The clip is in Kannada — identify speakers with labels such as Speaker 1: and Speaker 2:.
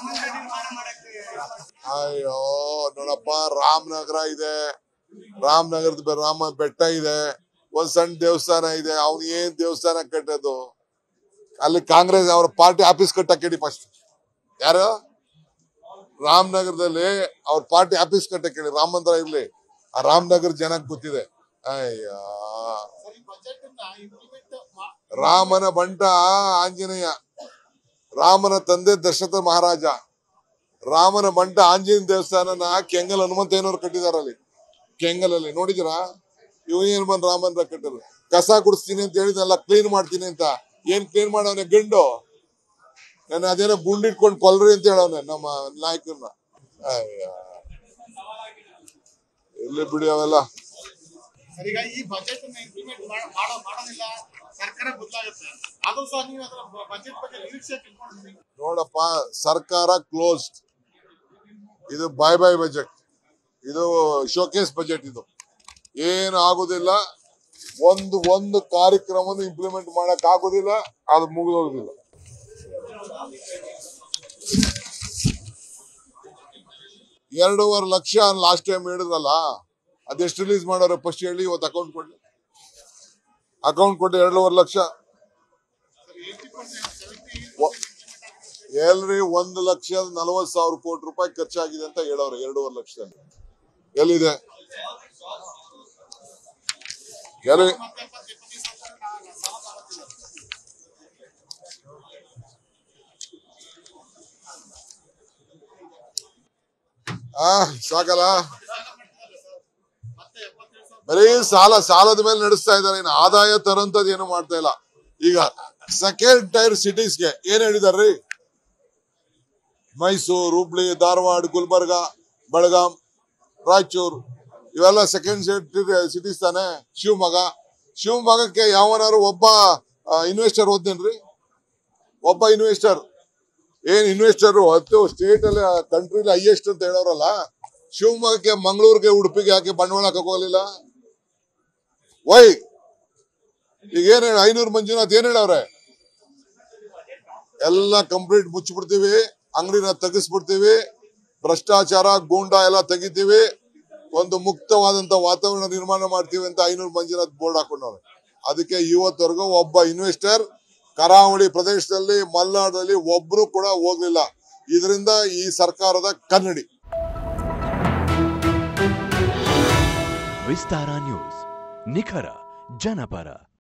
Speaker 1: ಮಂದಿರ ನಿರ್ಮಾಣ ಮಾಡಕ್ಕೆ
Speaker 2: ಅಯ್ಯೋ ನೋಡಪ್ಪ ರಾಮನಗರ ಇದೆ ರಾಮನಗರದ ಬೆ- ರಾಮ ಬೆಟ್ಟ ಇದೆ ಒಂದ್ ಸಣ್ಣ ದೇವಸ್ಥಾನ ಇದೆ ಅವ್ನು ಏನ್ ದೇವಸ್ಥಾನ ಕಟ್ಟೋದು ಅಲ್ಲಿ ಕಾಂಗ್ರೆಸ್ ಅವ್ರ ಪಾರ್ಟಿ ಆಫೀಸ್ ಕಟ್ಟಕ್ಕೆ ಫಸ್ಟ್ ಯಾರು ರಾಮನಗರದಲ್ಲಿ ಅವ್ರ ಪಾರ್ಟಿ ಆಫೀಸ್ ಕಟ್ಟಕ್ಕೆ ಹೇಳಿ ರಾಮ ಮಂದಿರ ಇರ್ಲಿ ಆ ರಾಮನಗರ ಜನಕ್ಕೆ ಗೊತ್ತಿದೆ ಅಯ್ಯ
Speaker 3: ಸರ್ ಈ ಬಜೆಟ್ ಅನ್ನ ಇಂಪ್ಲಿಮೆಂಟ್
Speaker 2: ರಾಮನ ಬಂಟ ಆಂಜನೇಯ ರಾಮನ ತಂದೆ ದಶರಥ ಮಹಾರಾಜ ರಾಮನ ಬಂಟ ಆಂಜನೇಯ ದೇವಸ್ಥಾನನ ಕೆಂಗಲ್ ಹನುಮಂತಯ್ಯನವ್ರು ಕಟ್ಟಿದಾರ ಅಲ್ಲಿ ಕೆಂಗಲಲ್ಲಿ ನೋಡಿದಿರಾ ಇವ್ ಏನ್ ಬಂದ್ ರಾಮನ ಕಟ್ಟಲು ಕಸ ಗುಡಿಸ್ತೀನಿ ಅಂತ ಹೇಳಿದ್ನಲ್ಲ ಕ್ಲೀನ್ ಮಾಡ್ತೀನಿ ಅಂತ ಏನ್ ಕ್ಲೀನ್ ಮಾಡವನೆ ಗಂಡು ನಾನು ಅದೇನೋ ಗುಂಡಿಟ್ಕೊಂಡು ಕೊಲ್ರಿ ಅಂತ ಹೇಳವನೆ ನಮ್ಮ ನಾಯಕರನ್ನ ಅಯ್ಯ ಎಲ್ಲಿ ಬಿಡಿ ಅವೆಲ್ಲ
Speaker 3: ಸರ್ ಈಗ ಈ ಬಜೆಟ್ ಅನ್ನ ಇಂಪ್ಲಿಮೆಂಟ್ ಮಾಡೋ ಮಾಡೋದಿಲ್ಲ ಸರ್ಕಾರ ಬದಲಾಗುತ್ತೆ ಆದ್ರೂ ಸಹ ನೀವು ಅದರ ಬಜೆಟ್ ಬಗ್ಗೆ ನಿರೀಕ್ಷೆ ಇಟ್ಕೊಂಡಿದ್ದೀರಿ
Speaker 2: ನೋಡಪ್ಪ ಸರ್ಕಾರ ಕ್ಲೋಸ್ಡ್ ಇದು ಬೈ ಬೈ ಬಜೆಟ್ ಇದು ಶೋಕೇಸ್ ಬಜೆಟ್ ಇದು ಏನು ಆಗುದಿಲ್ಲ ಒಂದು ಒಂದು ಕಾರ್ಯಕ್ರಮವನ್ನು ಇಂಪ್ಲಿಮೆಂಟ್ ಮಾಡಕ್ ಆಗುದಿಲ್ಲ ಅದು ಮುಗಿದೋಗುದಿಲ್ಲ ಎರಡೂವರೆ ಲಕ್ಷ ಲಾಸ್ಟ್ ಟೈಮ್ ಹೇಳಿದ್ರಲ್ಲ ಅದೆಷ್ಟು ರಿಲೀಸ್ ಮಾಡೋರು ಫಸ್ಟ್ ಹೇಳಿ ಇವತ್ತು ಅಕೌಂಟ್ ಕೊಡ್ಲಿ ಅಕೌಂಟ್ ಕೊಟ್ಟು ಎರಡೂವರೆ ಲಕ್ಷ ಒ- ಎಲ್ರಿ ಒಂದು ಲಕ್ಷ ನಲವತ್ ಸಾವಿರ ಕೋಟಿ ರೂಪಾಯಿ ಖರ್ಚಾಗಿದೆ ಅಂತ ಹೇಳೋರು ಎರಡೂವರೆ ಲಕ್ಷದಲ್ಲಿ ಎಲ್ಲಿದೆ ಎಲ್ಲಿ
Speaker 3: ಮತ್ತೆ ಎಪ್ಪತ್ತು ಎಪ್ಪತ್ತೈದು ಸಾವಿರ ಸಾಲ ತಗೊಳ್ತಿದ್ದಾರೆ
Speaker 2: ಆ ಸಾಕಲ್ಲ
Speaker 3: ಮತ್ತೆ ಎಪ್ಪತ್ತೈದು ಸಾವಿರ
Speaker 2: ಬರೀ ಸಾಲ ಸಾಲದ ಮೇಲೆ ನಡೆಸ್ತಾ ಇದ್ದಾರೆ ಇನ್ನು ಆದಾಯ ತರಂತದ್ ಏನು ಮಾಡ್ತಾ ಇಲ್ಲ ಈಗ ಸೆಕೆಂಡ್ ಟೈರ್ ಸಿಟೀಸ್ಗೆ ಏನ್ ಹೇಳಿದಾರ್ರಿ ಮೈಸೂರು ಹುಬ್ಳಿ ಧಾರವಾಡ ಗುಲ್ಬರ್ಗ ಬೆಳಗಾಂ ರಾಯಚೂರು ಇವೆಲ್ಲ ಸೆಕೆಂಡ್ ಸಿಟೀಸ್ ತಾನೆ ಶಿವಮೊಗ್ಗ ಶಿವಮೊಗ್ಗಕ್ಕೆ ಯಾವನಾರು ಒಬ್ಬ ಇನ್ವೆಸ್ಟರ್ ಓದ್ತೇನ್ರಿ ಒಬ್ಬ ಇನ್ವೆಸ್ಟರ್ ಏನ್ ಇನ್ವೆಸ್ಟರ್ ಹತ್ತು ಸ್ಟೇಟ್ ಅಲ್ಲಿ ಕಂಟ್ರಿಲಿ ಹೈಯೆಸ್ಟ್ ಅಂತ ಹೇಳೋರಲ್ಲ ಶಿವಮೊಗ್ಗಕ್ಕೆ ಮಂಗಳೂರಿಗೆ ಉಡುಪಿಗೆ ಯಾಕೆ ಬಂಡವಾಳ ಹಾಕಕ್ ಹೋಗ್ಲಿಲ್ಲ ವೈ ಈಗ ಏನ್ ಹೇಳ ಐನೂರು ಮಂಜುನಾಥ್ ಏನ್ ಹೇಳವ್ರೆ ಎಲ್ಲ ಕಂಪ್ಲೀಟ್ ಮುಚ್ಚಿಬಿಡ್ತೀವಿ ಅಂಗಡಿನ ತೆಗಿಸ್ಬಿಡ್ತೀವಿ ಭ್ರಷ್ಟಾಚಾರ ಗೂಂಡಾ ಎಲ್ಲ ತೆಗಿತೀವಿ ಒಂದು ಮುಕ್ತವಾದಂತ ವಾತಾವರಣ ನಿರ್ಮಾಣ ಮಾಡ್ತೀವಿ ಅಂತ ಐನೂರು ಮಂಜುನಾಥ್ ಬೋರ್ಡ್ ಹಾಕೊಂಡವ್ರೆ ಅದಕ್ಕೆ ಇವತ್ತವರೆಗೂ ಒಬ್ಬ ಇನ್ವೆಸ್ಟರ್ ಕರಾವಳಿ ಪ್ರದೇಶದಲ್ಲಿ ಮಲೆನಾಡಲ್ಲಿ ಒಬ್ರು ಕೂಡ ಹೋಗ್ಲಿಲ್ಲ ಇದರಿಂದ ಈ ಸರ್ಕಾರದ ಕನ್ನಡಿ
Speaker 4: ವಿಸ್ತಾರ ನ್ಯೂಸ್ ನಿಖರ ಜನಪರ